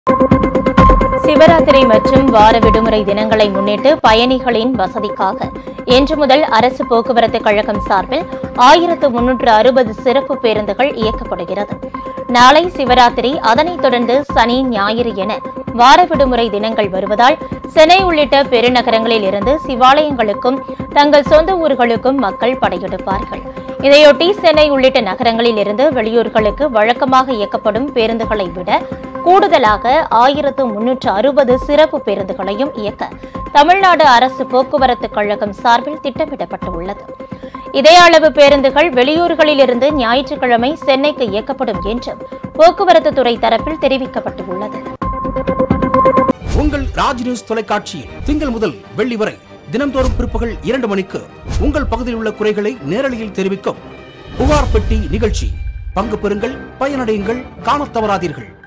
சிவராத்திரி மற்றும் வார விடுமுறை தினங்களை முன்னிட்டு பயணிகளின் வசதிக்காக இன்று முதல் அரசு போக்குவரத்து கழகம் சார்பில் ஆயிரத்து முன்னூற்று அறுபது சிறப்பு பேருந்துகள் இயக்கப்படுகிறது நாளை சிவராத்திரி அதனைத் தொடர்ந்து சனி ஞாயிறு என வார விடுமுறை தினங்கள் வருவதால் சென்னை உள்ளிட்ட பெருநகரங்களில் இருந்து சிவாலயங்களுக்கும் தங்கள் சொந்த ஊர்களுக்கும் மக்கள் படையெடுப்பார்கள் இதையொட்டி சென்னை உள்ளிட்ட நகரங்களில் இருந்து வெளியூர்களுக்கு வழக்கமாக இயக்கப்படும் பேருந்துகளை விட கூடுதலாக ஆயிரத்து முன்னூற்று அறுபது சிறப்பு பேருந்துகளையும் இயக்க தமிழ்நாடு அரசு போக்குவரத்து கழகம் சார்பில் திட்டமிடப்பட்டுள்ளது இதே அளவு பேருந்துகள் வெளியூர்களிலிருந்து ஞாயிற்றுக்கிழமை சென்னைக்கு இயக்கப்படும் என்றும் போக்குவரத்து துறை தரப்பில் தெரிவிக்கப்பட்டுள்ளது உங்கள் ராஜ் நியூஸ் தொலைக்காட்சியில் திங்கள் முதல் வெள்ளி வரை தினம்தோறும் பிற்பகல் இரண்டு மணிக்கு உங்கள் பகுதியில் உள்ள குறைகளை நேரலையில் தெரிவிக்கும் புகார் பெட்டி நிகழ்ச்சி பங்கு பெறுங்கள் பயனடையுங்கள் காணத் தவறாதீர்கள்